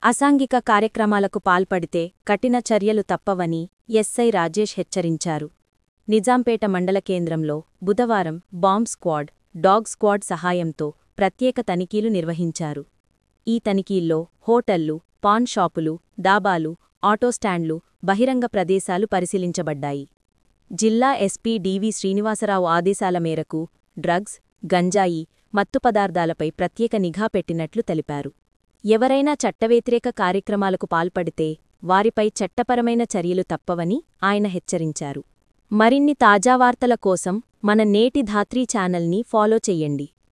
అసాంఘిక కార్యక్రమాలకు పాల్పడితే కఠిన చర్యలు తప్పవని ఎస్ఐ రాజేష్ హెచ్చరించారు నిజాంపేట మండల కేంద్రంలో బుధవారం బాంబ్ స్క్వాడ్ డాగ్ స్క్వాడ్ సహాయంతో ప్రత్యేక తనిఖీలు నిర్వహించారు ఈ తనిఖీల్లో హోటళ్లు పాన్ షాపులు డాబాలు ఆటోస్టాండ్లు బహిరంగ ప్రదేశాలు పరిశీలించబడ్డాయి జిల్లా ఎస్పీ డివి శ్రీనివాసరావు ఆదేశాల మేరకు డ్రగ్స్ గంజాయి మత్తు పదార్థాలపై ప్రత్యేక నిఘా పెట్టినట్లు తెలిపారు ఎవరైనా చట్టవ్యతిరేక కార్యక్రమాలకు పాల్పడితే వారిపై చట్టపరమైన చర్యలు తప్పవని ఆయన హెచ్చరించారు మరిన్ని తాజా వార్తల కోసం మన నేటి ధాత్రీ ఛానల్ని ఫాలో చెయ్యండి